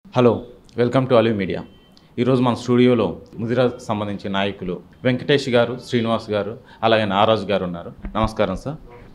Hello welcome to Alive Media ఈరోజు మన స్టూడియోలో ముదిరాజ్కి సంబంధించిన నాయకులు వెంకటేష్ గారు శ్రీనివాస్ గారు అలాగే నారాజు గారు ఉన్నారు నమస్కారం సార్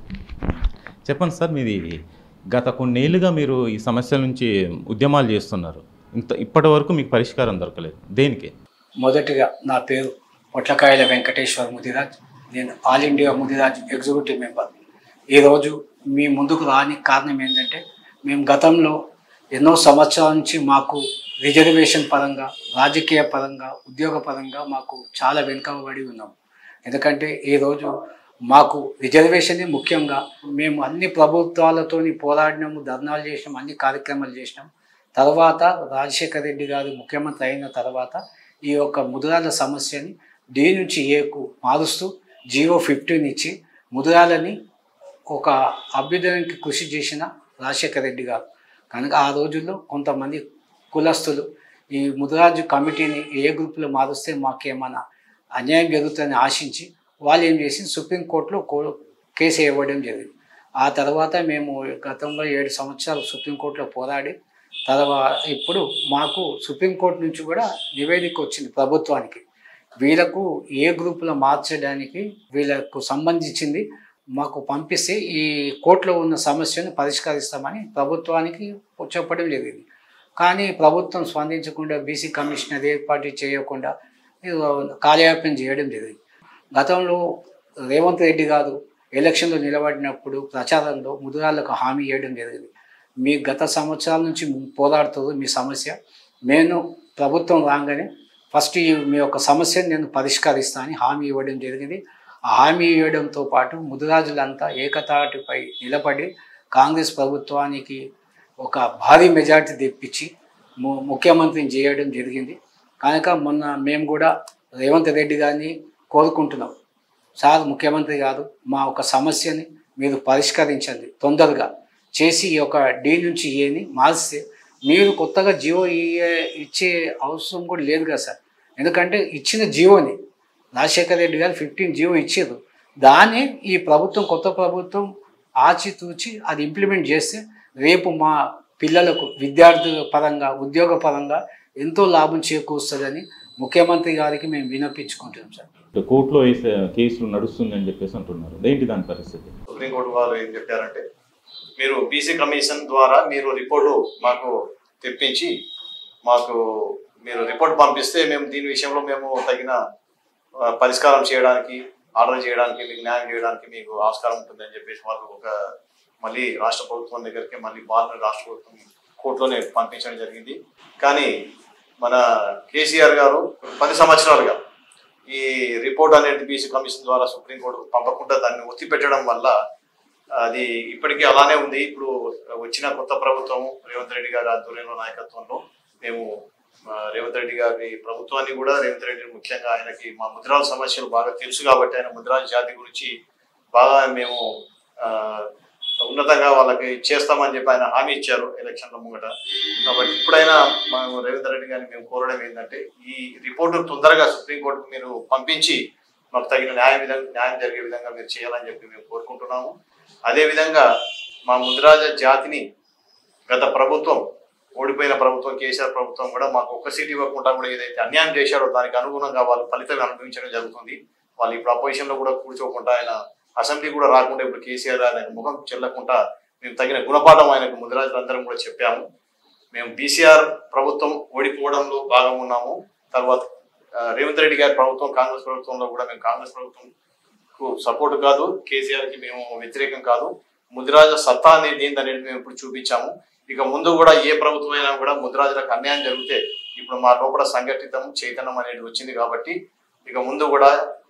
చెప్పండి సార్ మీది గత కొన్నేళ్ళుగా మీరు ఈ సమస్యల నుంచి ఉద్యమాలు చేస్తున్నారు ఇంత ఇప్పటి వరకు మీకు పరిష్కారం దొరకలేదు దేనికి మొదటిగా నా పేరు పొట్లకాయల వెంకటేశ్వర్ ముదిరాజ్ నేను all India Mudiraj executive member ఈరోజు మీ ముందుకు రాని కారణం ఏంటంటే మేము గతంలో ఎన్నో సంవత్సరాల నుంచి మాకు రిజర్వేషన్ పరంగా రాజకీయ పరంగా ఉద్యోగ పరంగా మాకు చాలా వెనుకబడి ఉన్నాం ఎందుకంటే ఈరోజు మాకు రిజర్వేషనే ముఖ్యంగా మేము అన్ని ప్రభుత్వాలతోని పోరాడినాము ధర్నాలు చేసినాం అన్ని కార్యక్రమాలు చేసినాం తర్వాత రాజశేఖర రెడ్డి గారు ముఖ్యమంత్రి అయిన తర్వాత ఈ యొక్క ముద్రాల సమస్యని డి నుంచి ఏకు మారుస్తూ జీవో ఫిఫ్టీన్ ఇచ్చి ముద్రాలని ఒక అభ్యుదయానికి కృషి చేసిన రాజశేఖర రెడ్డి గారు కనుక ఆ రోజుల్లో కొంతమంది కులస్తులు ఈ ముదిరాజు కమిటీని ఏ గ్రూపులో మారుస్తే మాకేమైనా అన్యాయం జరుగుతుందని ఆశించి వాళ్ళు ఏం చేసి సుప్రీంకోర్టులో కో కేసు ఇవ్వడం జరిగింది ఆ తర్వాత మేము గతంలో ఏడు సంవత్సరాలు సుప్రీంకోర్టులో పోరాడి తర్వాత ఇప్పుడు మాకు సుప్రీంకోర్టు నుంచి కూడా నివేదిక వచ్చింది ప్రభుత్వానికి వీళ్ళకు ఏ గ్రూపులో మార్చడానికి వీళ్ళకు సంబంధించింది మాకు పంపిస్తే ఈ కోర్టులో ఉన్న సమస్యను పరిష్కరిస్తామని ప్రభుత్వానికి చెప్పడం జరిగింది కానీ ప్రభుత్వం స్పందించకుండా బీసీ కమిషనర్ ఏర్పాటు చేయకుండా ఇది కాలయాపన చేయడం జరిగింది గతంలో రేవంత్ రెడ్డి గారు ఎలక్షన్లో నిలబడినప్పుడు ప్రచారంలో ముదురాళ్లకు హామీ ఇవ్వడం జరిగింది మీ గత సంవత్సరాల నుంచి పోరాడుతుంది మీ సమస్య నేను ప్రభుత్వం రాగానే ఫస్ట్ ఈ మీ యొక్క సమస్యను నేను పరిష్కరిస్తా అని హామీ ఇవ్వడం జరిగింది ఆ హామీ ఇవ్వడంతో పాటు ముదిరాజులంతా ఏకతాటిపై నిలబడి కాంగ్రెస్ ప్రభుత్వానికి ఒక భారీ మెజార్టీ తెప్పించి ము ముఖ్యమంత్రిని చేయడం జరిగింది కనుక మొన్న మేము కూడా రేవంత్ రెడ్డి గారిని కోరుకుంటున్నాం సార్ ముఖ్యమంత్రి గారు మా ఒక సమస్యని మీరు పరిష్కరించండి తొందరగా చేసి ఈ యొక్క డి నుంచి ఏని మార్స్తే మీరు కొత్తగా జియో ఇయ్యే ఇచ్చే అవసరం కూడా లేదు కదా సార్ ఎందుకంటే ఇచ్చిన జియోని రాజశేఖర రెడ్డి గారు ఫిఫ్టీన్ జియో ఇచ్చారు దాన్ని ఈ ప్రభుత్వం కొత్త ప్రభుత్వం ఆచితూచి అది ఇంప్లిమెంట్ చేస్తే రేపు మా పిల్లలకు విద్యార్థుల పరంగా ఉద్యోగ పరంగా ఎంతో లాభం చేకూరుస్తుందని ముఖ్యమంత్రి గారికి మేము వినపించుకుంటున్నాం సార్ కోర్టులో వేసే కేసులు నడుస్తుందని చెప్పేసి అంటున్నారు ఏంటి దాని పరిస్థితి సుప్రీంకోర్టు వారు ఏం చెప్పారంటే మీరు బీసీ కమిషన్ ద్వారా మీరు రిపోర్టు మాకు తెప్పించి మాకు మీరు రిపోర్ట్ పంపిస్తే మేము దీని విషయంలో మేము తగిన ఆ, పరిష్కారం చేయడానికి ఆర్డర్ చేయడానికి మీకు న్యాయం చేయడానికి మీకు ఆస్కారం ఉంటుందని చెప్పేసి వాళ్ళు ఒక మళ్ళీ రాష్ట్ర ప్రభుత్వం దగ్గరికి మళ్ళీ వాళ్ళని రాష్ట్ర ప్రభుత్వం కోర్టులోనే పంపించడం జరిగింది కానీ మన కేసీఆర్ గారు పది సంవత్సరాలుగా ఈ రిపోర్ట్ అనేది బీసీ కమిషన్ ద్వారా సుప్రీంకోర్టు పంపకుండా దాన్ని ఒత్తి పెట్టడం వల్ల అది ఇప్పటికీ అలానే ఉంది ఇప్పుడు వచ్చిన కొత్త ప్రభుత్వం రేవంత్ రెడ్డి గారి ఆధ్వర్యంలో నాయకత్వంలో మేము ఆ, రేవంత్ రెడ్డి గారి ప్రభుత్వాన్ని కూడా రేవంత్ రెడ్డి ముఖ్యంగా ఆయనకి మా ముద్రాల సమస్యలు బాగా తెలుసు కాబట్టి ఆయన ముద్రాల జాతి గురించి బాగా మేము ఆ, ఉన్నతంగా వాళ్ళకి చేస్తామని చెప్పి ఆయన హామీ ఇచ్చారు ఎలక్షన్ల ముంగట కాబట్టి ఇప్పుడైనా మేము రేవంత్ రెడ్డి గారిని మేము కోరడం ఏంటంటే ఈ రిపోర్టు తొందరగా సుప్రీంకోర్టుకు మీరు పంపించి మాకు తగిన న్యాయ విధంగా న్యాయం జరిగే విధంగా మీరు చేయాలని చెప్పి మేము కోరుకుంటున్నాము అదేవిధంగా మా ముద్రాజ జాతిని గత ప్రభుత్వం ఓడిపోయిన ప్రభుత్వం కేసీఆర్ ప్రభుత్వం కూడా మాకు ఒక్క సీట్ ఇవ్వకుండా కూడా ఏదైతే అన్యాయం చేశారో దానికి అనుగుణంగా వాళ్ళు ఫలితం అనుభవించడం జరుగుతుంది వాళ్ళు ఇప్పుడు అపోజిషన్ లో కూడా కూర్చోకుండా ఆయన అసెంబ్లీ కూడా రాకుండా ఇప్పుడు కేసీఆర్ ఆయన ముఖం చెల్లకుండా మేము తగిన గుణపాఠం ఆయనకు ముదిరాజులందరం కూడా చెప్పాము మేము బీసీఆర్ ప్రభుత్వం ఓడిపోవడంలో భాగం ఉన్నాము తర్వాత ఆ, రేవంత్ రెడ్డి గారి ప్రభుత్వం కాంగ్రెస్ ప్రభుత్వంలో కూడా మేము కాంగ్రెస్ ప్రభుత్వం సపోర్ట్ కాదు కేసీఆర్ కి మేము వ్యతిరేకం కాదు ముదిరాజ సత్తా అనేది ఏందనేది మేము ఇప్పుడు చూపించాము ఇక ముందు కూడా ఏ ప్రభుత్వం అయినా కూడా ముదిరాజులకు అన్యాయం జరిగితే ఇప్పుడు మా లోపల సంఘటితం చైతన్యం అనేది వచ్చింది కాబట్టి ఇక ముందు కూడా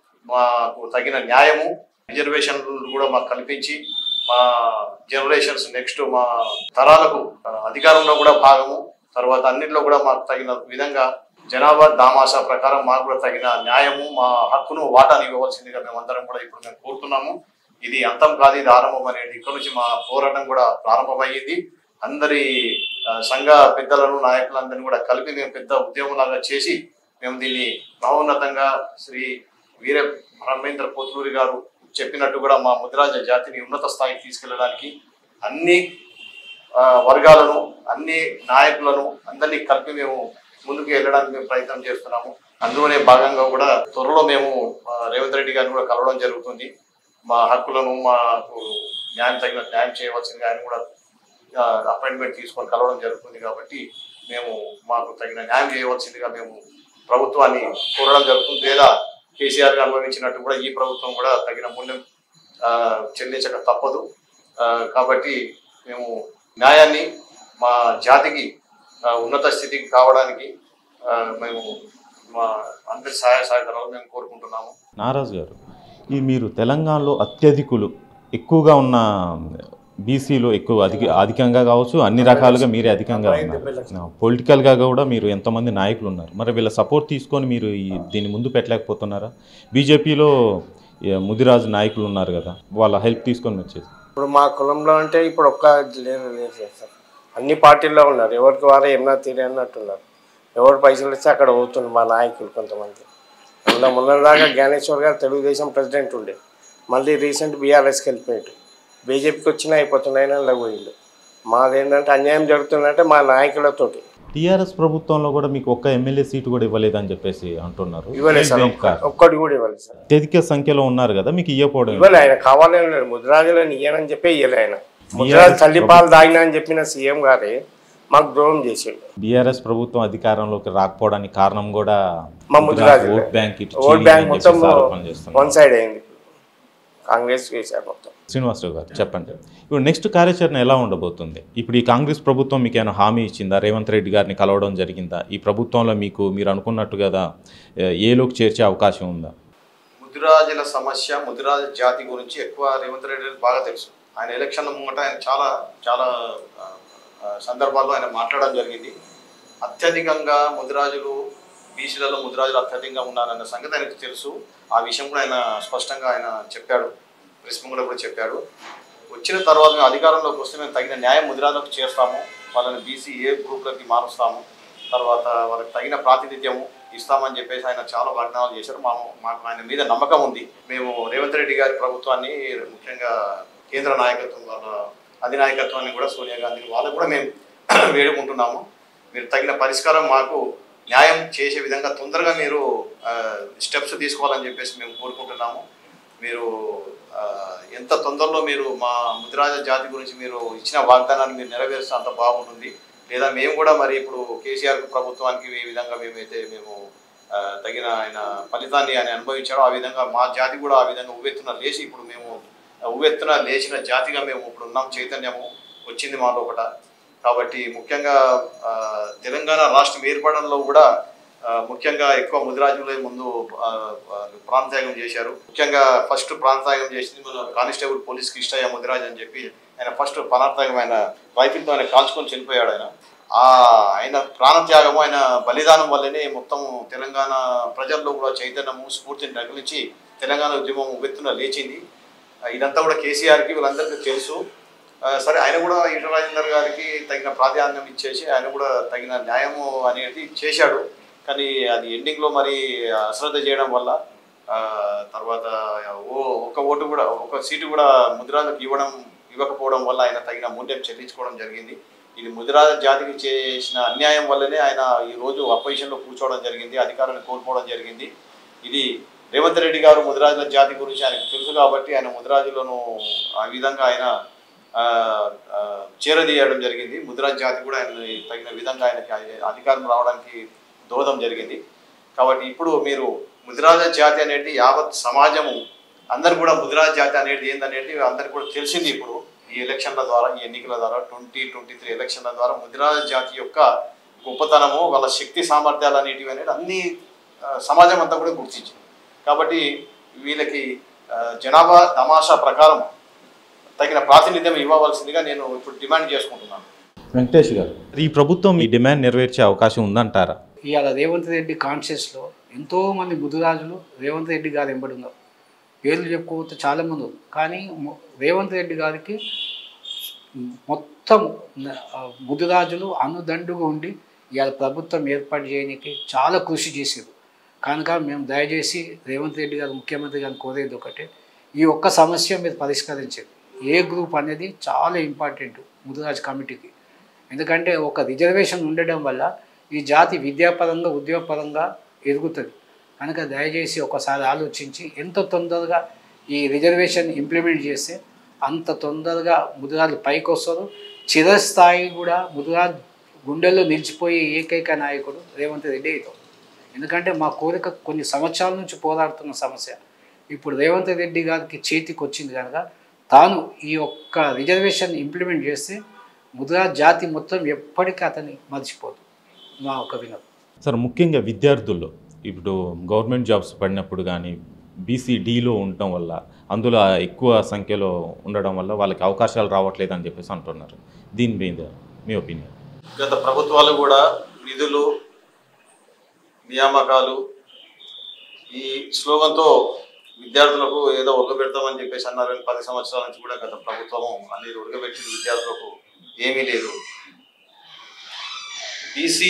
మాకు తగిన న్యాయము రిజర్వేషన్లు కూడా మాకు కల్పించి మా జనరేషన్స్ నెక్స్ట్ మా తరాలకు ఆ, అధికారంలో కూడా భాగము తర్వాత అన్నింటిలో కూడా మాకు తగిన విధంగా జనాభా దామాషా ప్రకారం మాకు కూడా తగిన న్యాయము మా హక్కును వాటాను ఇవ్వవలసిందిగా మేమందరం కూడా ఇప్పుడు మేము కోరుతున్నాము ఇది అంతం కాదు ఇది ఆరంభం అనేది ఇక్కడ నుంచి మా పోరాటం కూడా ప్రారంభమయ్యింది అందరి ఆ, సంఘ పెద్దలను నాయకులందరినీ కూడా కలిపి మేము పెద్ద ఉద్యమంలాగా చేసి మేము దీన్ని మహోన్నతంగా శ్రీ వీర బ్రహ్మేంద్ర పోతులూరి గారు చెప్పినట్టు కూడా మా ముద్రాజ జాతిని ఉన్నత స్థాయికి తీసుకెళ్ళడానికి అన్ని ఆ, వర్గాలను అన్ని నాయకులను అందరినీ కలిపి మేము ముందుకు వెళ్ళడానికి మేము ప్రయత్నం చేస్తున్నాము అందులోనే భాగంగా కూడా త్వరలో మేము ఆ, రేవంత్ రెడ్డి గారిని కూడా కలవడం జరుగుతుంది మా హక్కులను మాకు న్యాయం తగిన న్యాయం చేయవలసిందిగా ఆయన కూడా అపాయింట్మెంట్ తీసుకొని కలవడం జరుగుతుంది కాబట్టి మేము మాకు తగిన న్యాయం చేయవలసిందిగా మేము ప్రభుత్వాన్ని కోరడం జరుగుతుంది లేదా కేసీఆర్ గారు అనుభవించినట్టు కూడా ఈ ప్రభుత్వం కూడా తగిన మూల్యం ఆ, చెల్లించక తప్పదు ఆ, కాబట్టి మేము న్యాయాన్ని మా జాతికి ఆ, ఉన్నత స్థితికి కావడానికి ఆ, మేము మా అందరి సహాయ సహకారాలు మేము కోరుకుంటున్నాము నారాజు గారు ఈ మీరు తెలంగాణలో అత్యధికులు ఎక్కువగా ఉన్న బీసీలో ఎక్కువ అధిక అధికంగా కావచ్చు అన్ని రకాలుగా మీరే అధికంగా ఉన్నారు పొలిటికల్గా కూడా మీరు ఎంతోమంది నాయకులు ఉన్నారు మరి వీళ్ళ సపోర్ట్ తీసుకొని మీరు ఈ దీన్ని ముందు పెట్టలేకపోతున్నారా బీజేపీలో ముదిరాజు నాయకులు ఉన్నారు కదా వాళ్ళ హెల్ప్ తీసుకొని వచ్చేది ఇప్పుడు మా కులంలో అంటే ఇప్పుడు ఒక్క లేరు లేరు సార్ అన్ని పార్టీల్లో ఉన్నారు ఎవరికి వారే ఏమన్నా తీరే అన్నట్టున్నారు ఎవరు పైసలు ఇస్తే అక్కడ పోతున్నారు మా నాయకులు కొంతమంది మొన్న మొన్నదాకా జ్ఞానేశ్వర్ గారు తెలుగుదేశం ప్రెసిడెంట్ ఉండే మళ్ళీ రీసెంట్ బీఆర్ఎస్కి వెళ్ళిపోయాడు బీజేపీకి వచ్చినా అయిపోతున్నాయని అలా పోయిండు మాదేంటంటే అన్యాయం జరుగుతుందంటే మా నాయకులతోటి టీఆర్ఎస్ ప్రభుత్వంలో కూడా మీకు ఒక్క ఎమ్మెల్యే సీటు కూడా ఇవ్వలేదని చెప్పేసి అంటున్నారు ఇవ్వలేదు సార్ దేనికి ఒక్క- కారణం? ఒక్కటి కూడా ఇవ్వలేదు సార్ అత్యధిక సంఖ్యలో ఉన్నారు కదా మీకు ఇవ్వకపోవడం ఇవ్వలే ఆయన కావాలని లేదు ముద్రాజులను ఇయ్యనని చెప్పి ఇయ్యలే ఆయన ముద్రాజు తల్లి పాలు తాగినా అని చెప్పిన సీఎం గారే మాకు ద్రోహం చేసిండు బీఆర్ఎస్ ప్రభుత్వం అధికారంలోకి రాకపోవడానికి కారణం కూడా మా ముదిరాజు ఓట్ బ్యాంక్ ఇటు ఓట్ చీలింది బ్యాంక్ అని మొత్తం చెప్పేసి ఆరోపణలు చేస్తున్నారు. వన్ సైడ్ అయింది కాంగ్రెస్ వేశారు మొత్తం శ్రీనివాసరావు గారు చెప్పండి ఇప్పుడు నెక్స్ట్ కార్యాచరణ ఎలా ఉండబోతుంది ఇప్పుడు ఈ కాంగ్రెస్ ప్రభుత్వం మీకు ఏమైనా హామీ ఇచ్చిందా రేవంత్ రెడ్డి గారిని కలవడం జరిగిందా ఈ ప్రభుత్వంలో మీకు మీరు అనుకున్నట్టు కదా ఏ- ఏలోకి చేర్చే అవకాశం ఉందా ముదిరాజుల సమస్య ముదిరాజ జాతి గురించి ఎక్కువ రేవంత్ రెడ్డి గారికి బాగా తెలుసు ఆయన ఎలక్షన్ ముంగట ఆయన చాలా చాలా ఆ, ఆ, సందర్భాల్లో ఆయన మాట్లాడడం జరిగింది అత్యధికంగా ముదిరాజులు బీసీలలో ముదిరాజులు అత్యధికంగా ఉన్నారన్న సంగతి ఆయనకు తెలుసు ఆ విషయం కూడా ఆయన స్పష్టంగా ఆయన చెప్పాడు ప్రెస్ ముంగట కూడా చెప్పాడు వచ్చిన తర్వాత మేము అధికారంలోకి వస్తే మేము తగిన న్యాయం ముదిరాజులకు చేస్తాము వాళ్ళని బీసీ ఏ గ్రూప్లోకి మారుస్తాము తర్వాత వాళ్ళకి తగిన ప్రాతినిధ్యము ఇస్తామని చెప్పేసి ఆయన చాలా వాగ్దానాలు చేశారు మా మాకు ఆయన మీద నమ్మకం ఉంది మేము రేవంత్ రెడ్డి గారి ప్రభుత్వాన్ని ముఖ్యంగా కేంద్ర నాయకత్వం వాళ్ళ అధినాయకత్వాన్ని కూడా సోనియా గాంధీని వాళ్ళకు కూడా మేము వేడుకుంటున్నాము మీరు తగిన పరిష్కారం మాకు న్యాయం చేసే విధంగా తొందరగా మీరు స్టెప్స్ తీసుకోవాలని చెప్పేసి మేము కోరుకుంటున్నాము మీరు ఆ, ఎంత తొందరలో మీరు మా ముదిరాజ జాతి గురించి మీరు ఇచ్చిన వాగ్దానాన్ని మీరు నెరవేరుస్తే అంత బాగుంటుంది లేదా మేము కూడా మరి ఇప్పుడు కేసీఆర్ ప్రభుత్వానికి ఏ విధంగా మేమైతే మేము ఆ, తగిన ఆయన ఫలితాన్ని ఆయన అనుభవించాడో ఆ విధంగా మా జాతి కూడా ఆ విధంగా ఉవ్వెత్తున లేచి ఇప్పుడు మేము ఉవ్వెత్తున లేచిన జాతిగా మేము ఇప్పుడు ఉన్నాం చైతన్యము వచ్చింది మా లోపల కాబట్టి ముఖ్యంగా ఆ, తెలంగాణ రాష్ట్రం ఏర్పడంలో కూడా ఆ, ముఖ్యంగా ఎక్కువ ముదిరాజులే ముందు ఆ, ఆ, ప్రాణత్యాగం చేశారు ముఖ్యంగా ఫస్ట్ ప్రాణత్యాగం చేసింది మన కానిస్టేబుల్ పోలీస్ కిష్టయ్య ముదిరాజ్ అని చెప్పి ఆయన ఫస్ట్ ప్రాణత్యాగం ఆయన రైఫిల్తో ఆయన కాల్చుకొని చనిపోయాడు ఆయన ఆ ఆయన ప్రాణత్యాగము ఆయన బలిదానం వల్లనే మొత్తం తెలంగాణ ప్రజల్లో కూడా చైతన్యము స్ఫూర్తిని రగిలించి తెలంగాణ ఉద్యమం ఉవ్వెత్తున లేచింది ఆ, ఇదంతా కూడా కేసీఆర్కి వీళ్ళందరికీ తెలుసు ఆ, సరే ఆయన కూడా ఈటల రాజేందర్ గారికి తగిన ప్రాధాన్యం ఇచ్చేసి ఆయన కూడా తగిన న్యాయము అనేది చేశాడు కానీ అది ఎండింగ్లో మరి అశ్రద్ధ చేయడం వల్ల ఆ, తర్వాత ఓ ఒక ఓటు కూడా ఒక సీటు కూడా ముదిరాజులకు ఇవ్వడం ఇవ్వకపోవడం వల్ల ఆయన తగిన మూల్యం చెల్లించుకోవడం జరిగింది ఇది ముదిరాజ జాతికి చేసిన అన్యాయం వల్లనే ఆయన ఈ రోజు అపోజిషన్లో కూర్చోవడం జరిగింది అధికారాన్ని కోల్పోవడం జరిగింది ఇది రేవంత్ రెడ్డి గారు ముదిరాజుల జాతి గురించి ఆయనకు తెలుసు కాబట్టి ఆయన ముదిరాజులను ఆ విధంగా ఆయన ఆ, ఆ, చేరదీయడం జరిగింది ముదిరాజ్ జాతి కూడా ఆయన తగిన విధంగా ఆయనకి అధికారం రావడానికి దోహదం జరిగింది కాబట్టి ఇప్పుడు మీరు ముదిరాజ జాతి అనేది యావత్ సమాజము అందరు కూడా ముదిరాజ్ జాతి అనేది ఏందనేది అందరికి కూడా తెలిసింది ఇప్పుడు ఈ ఎలక్షన్ల ద్వారా ఈ ఎన్నికల ద్వారా ట్వంటీ ట్వంటీ త్రీ ఎలక్షన్ల ద్వారా ముదిరాజ్ జాతి యొక్క గొప్పతనము వాళ్ళ శక్తి సామర్థ్యాలు అనేటివి అనేది అన్ని ఆ, సమాజం అంతా కూడా గుర్తించింది కాబట్టి వీళ్ళకి ఆ, జనాభా తమాషా ప్రకారం తగిన ప్రాతినిధ్యం ఇవ్వవలసిందిగా నేను ఇప్పుడు డిమాండ్ చేసుకుంటున్నాను వెంకటేష్ గారు ఈ ప్రభుత్వం ఈ డిమాండ్ నెరవేర్చే అవకాశం ఉందంటారా ఇవాళ రేవంత్ రెడ్డి కాన్షియస్లో ఎంతోమంది ముదురాజులు రేవంత్ రెడ్డి గారు ఎంబడి ఉన్నారు పేర్లు చెప్పుకోవచ్చు చాలామంది ఉన్నారు. కానీ మొ- రేవంత్ రెడ్డి గారికి మొత్తం ఆ, ముదురాజులు అనుదండుగా ఉండి ఇవాళ ప్రభుత్వం ఏర్పాటు చేయడానికి చాలా కృషి చేశారు కనుక మేము దయచేసి రేవంత్ రెడ్డి గారు ముఖ్యమంత్రి గారిని కోరేది ఒకటే ఈ ఒక్క సమస్య మీరు పరిష్కరించారు ఏ గ్రూప్ అనేది చాలా ఇంపార్టెంట్ ముదిరాజ్ కమిటీకి ఎందుకంటే ఒక రిజర్వేషన్ ఉండడం వల్ల ఈ జాతి విద్యాపరంగా ఉద్యోగపరంగా ఎదుగుతుంది కనుక దయచేసి ఒకసారి ఆలోచించి ఎంత తొందరగా ఈ రిజర్వేషన్ ఇంప్లిమెంట్ చేస్తే అంత తొందరగా ముదిరాలు పైకి వస్తారు చిరస్థాయి కూడా ముదిరాజ్ గుండెల్లో నిలిచిపోయే ఏకైక నాయకుడు రేవంత్ రెడ్డి అవుతాడు ఎందుకంటే మా కోరిక కొన్ని సంవత్సరాల నుంచి పోరాడుతున్న సమస్య ఇప్పుడు రేవంత్ రెడ్డి గారికి చేతికి వచ్చింది కనుక తాను ఈ ఒక్క రిజర్వేషన్ ఇంప్లిమెంట్ చేస్తే ముదిరాజ్ జాతి మొత్తం ఎప్పటికీ అతన్ని మర్చిపోదు మా ఒక వినోదం సార్ ముఖ్యంగా విద్యార్థుల్లో ఇప్పుడు గవర్నమెంట్ జాబ్స్ పడినప్పుడు కానీ బీసీడీలో ఉండటం వల్ల అందులో ఎక్కువ సంఖ్యలో ఉండడం వల్ల వాళ్ళకి అవకాశాలు రావట్లేదు అని చెప్పేసి అంటున్నారు దీని మీద మీ ఒపీనియన్ గత ప్రభుత్వాలు కూడా నిధులు నియామకాలు ఈ స్లోగన్తో విద్యార్థులకు ఏదో ఉరగబెడతామని చెప్పేసి అన్నారు కానీ పది సంవత్సరాల నుంచి కూడా గత ప్రభుత్వం అనేది ఉరగబెట్టిన విద్యార్థులకు ఏమీ లేదు బీసీ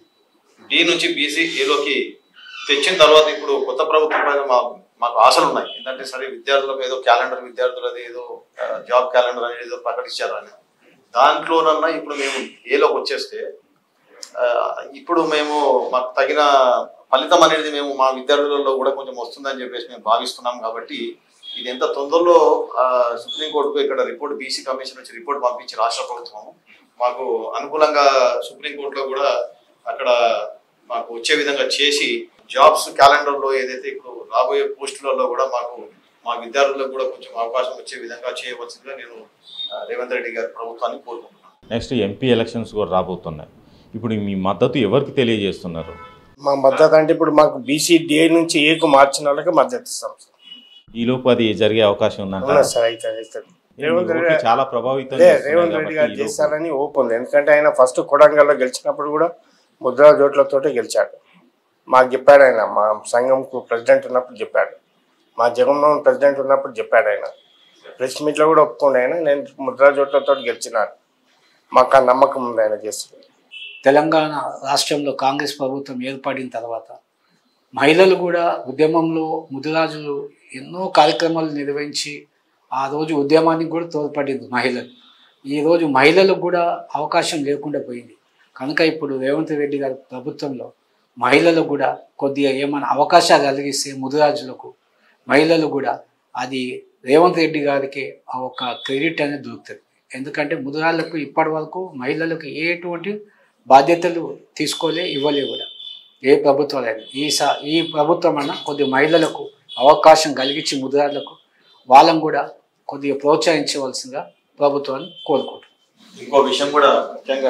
డి నుంచి బీసీ ఏలోకి తెచ్చిన తర్వాత ఇప్పుడు కొత్త ప్రభుత్వం పైన మా మాకు ఆశలు ఉన్నాయి ఏంటంటే సరే విద్యార్థులకు ఏదో క్యాలెండర్ విద్యార్థులది ఏదో ఆ, జాబ్ క్యాలెండర్ అనేది ఏదో ప్రకటించారు అని దాంట్లోనన్నా ఇప్పుడు మేము ఏలోకి వచ్చేస్తే ఆ, ఇప్పుడు మేము మాకు తగిన ఫలితం అనేది మేము మా విద్యార్థులలో కూడా కొంచెం వస్తుందని చెప్పేసి మేము భావిస్తున్నాం కాబట్టి ఇది ఎంత తొందరలో ఆ, సుప్రీంకోర్టుకు ఇక్కడ రిపోర్ట్ బీసీ కమిషన్ నుంచి రిపోర్ట్ పంపించి రాష్ట్ర ప్రభుత్వం మాకు అనుకూలంగా సుప్రీంకోర్టులో కూడా అక్కడ మాకు వచ్చే విధంగా చేసి జాబ్స్ క్యాలెండర్లో ఏదైతే ఇప్పుడు రాబోయే పోస్టులలో కూడా మాకు మా విద్యార్థులకు కూడా కొంచెం అవకాశం వచ్చే విధంగా చేయవలసిందిగా నేను ఆ, రేవంత్ రెడ్డి గారి ప్రభుత్వాన్ని కోరుకుంటున్నాను నెక్స్ట్ ఎంపీ ఎలక్షన్స్ కూడా రాబోతున్నాయి ఇప్పుడు మీ మద్దతు ఎవరికి తెలియజేస్తున్నారు మా మద్దతు అంటే ఇప్పుడు మాకు బీసీ డే నుంచి ఏకు మార్చిన వాళ్ళకి మద్దతు ఇస్తాం సార్ ఈలోపు అది జరిగే అవకాశం అవునా ఉందంట సార్ అయితే అవుతుంది రేవంత్ రెడ్డి చాలా ప్రభావితం అదే చేస్తున్నాయి రేవంత్ రెడ్డి కాబట్టి గారు ఈలోపు- చేస్తారని ఓపు ఉంది ఎందుకంటే ఆయన ఫస్ట్ కొడంగల్లో గెలిచినప్పుడు కూడా ముద్రా జోట్లతోటే గెలిచాడు మాకు చెప్పాడు ఆయన మా సంఘంకు ప్రెసిడెంట్ ఉన్నప్పుడు చెప్పాడు మా జగన్మోహన్ ప్రెసిడెంట్ ఉన్నప్పుడు చెప్పాడు ఆయన ప్రెస్ మీట్లో కూడా ఒప్పుకోండి ఆయన నేను ముద్రా జోట్లతో గెలిచినాను మాకు ఆ నమ్మకం ఉంది ఆయన చేస్తుంది తెలంగాణ రాష్ట్రంలో కాంగ్రెస్ ప్రభుత్వం ఏర్పడిన తర్వాత మహిళలు కూడా ఉద్యమంలో ముదిరాజులు ఎన్నో కార్యక్రమాలు నిర్వహించి ఆ రోజు ఉద్యమానికి కూడా తోడ్పడింది మహిళలు ఈ రోజు మహిళలకు కూడా అవకాశం లేకుండా పోయింది కనుక ఇప్పుడు రేవంత్ రెడ్డి గారి ప్రభుత్వంలో మహిళలకు కూడా కొద్దిగా ఏమైనా అవకాశాలు కలిగిస్తే ముదిరాజులకు మహిళలు కూడా అది రేవంత్ రెడ్డి గారికి ఆ ఒక క్రెడిట్ అనేది దొరుకుతుంది ఎందుకంటే ముదిరాళ్ళకు ఇప్పటి వరకు మహిళలకు ఎటువంటి బాధ్యతలు తీసుకోలే ఇవ్వలే కూడా ఏ ప్రభుత్వాలైనా ఈ సా ఈ ప్రభుత్వం అన్న కొద్ది మహిళలకు అవకాశం కలిగించి ముదిరాళ్ళకు వాళ్ళని కూడా కొద్దిగా ప్రోత్సహించవలసిందిగా ప్రభుత్వాన్ని కోరుకుంటున్నాను ఇంకో విషయం కూడా ముఖ్యంగా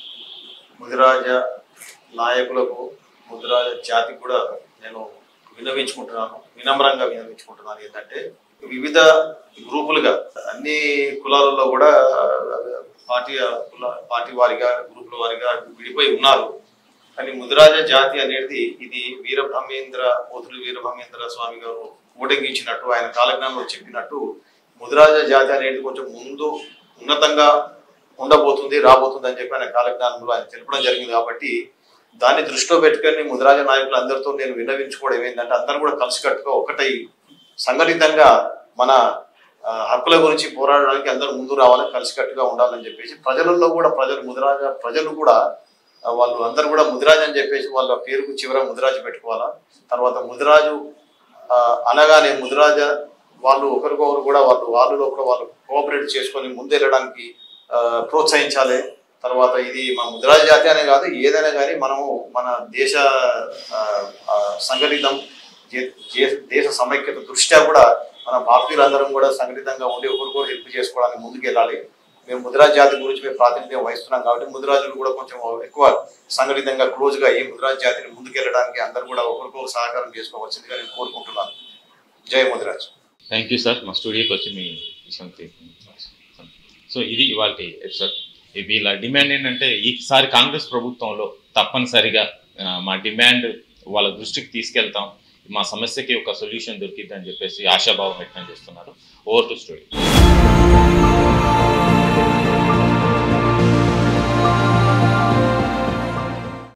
ముదిరాజ నాయకులకు ముదిరాజ జాతికి కూడా నేను విన్నవించుకుంటున్నాను వినమ్రంగా విన్నవించుకుంటున్నాను ఏంటంటే వివిధ గ్రూపులుగా అన్ని కులాలలో కూడా పార్టీ కుల పార్టీ వారిగా గ్రూపుల వారిగా విడిపోయి ఉన్నారు కానీ ముదిరాజ జాతి అనేది ఇది వీరబ్రహ్మేంద్ర పోతులు వీరబ్రహ్మేంద్ర స్వామి గారు ఊటంకించినట్టు ఆయన కాలజ్ఞానంలో చెప్పినట్టు ముదిరాజ జాతి అనేది కొంచెం ముందు ఉన్నతంగా ఉండబోతుంది రాబోతుంది అని చెప్పి ఆయన కాలజ్ఞానంలో ఆయన తెలపడం జరిగింది కాబట్టి దాన్ని దృష్టిలో పెట్టుకొని ముదిరాజ నాయకులు అందరితో నేను విన్నవించుకోవడం ఏంటంటే అందరూ కూడా కలిసికట్టుగా ఒకటై సంఘటితంగా మన ఆ, హక్కుల గురించి పోరాడడానికి అందరూ ముందు రావాలని కలిసికట్టుగా ఉండాలని చెప్పేసి ప్రజలలో కూడా ప్రజలు ముదిరాజ ప్రజలు కూడా ఆ, వాళ్ళు అందరూ కూడా ముదిరాజు అని చెప్పేసి వాళ్ళ పేరుకు చివర ముదిరాజు పెట్టుకోవాలా తర్వాత ముదిరాజు ఆ, అనగానే ముదిరాజ వాళ్ళు ఒకరికొకరు కూడా వాళ్ళు వాళ్ళలో కూడా వాళ్ళు కోఆపరేట్ చేసుకొని ముందెళ్ళడానికి ఆ, ప్రోత్సహించాలి తర్వాత ఇది మన ముద్రాజ జాతి అనే కాదు ఏదైనా కానీ మనము మన దేశ ఆ, ఆ, సంఘటితం దే- దే- దేశ సమైక్యత దృష్ట్యా కూడా మన భారతీయులందరం కూడా సంఘటితంగా ఉండి ఒకరికొకరు హెల్ప్ చేసుకోవడానికి ముందుకు వెళ్ళాలి మేము ముద్రాజ్ జాతి గురించి మేము ప్రాతినిధ్యం వహిస్తున్నాం కాబట్టి ముద్రాజులు కూడా కొంచెం ఎక్కువ సంఘటితంగా క్లోజ్గా ఈ ముద్రాజ్ జాతిని ముందుకెళ్ళడానికి అందరూ కూడా ఒకరికొకరు సహకారం చేసుకోవాల్సిందిగా నేను కోరుకుంటున్నాను జై ముద్రాజ్ థ్యాంక్ యూ సార్ మా స్టూడియోకి వచ్చి మీ విషయం సో ఇది ఇవాళ ఎపిసోడ్ వీళ్ళ డిమాండ్ ఏంటంటే ఈసారి కాంగ్రెస్ ప్రభుత్వంలో తప్పనిసరిగా ఆ, మా డిమాండ్ వాళ్ళ దృష్టికి తీసుకెళ్తాం మా సమస్యకి ఒక సొల్యూషన్ దొరికిద్దని చెప్పేసి ఆశాభావం వ్యక్తం చేస్తున్నారు ఓవర్ టు స్టూడియో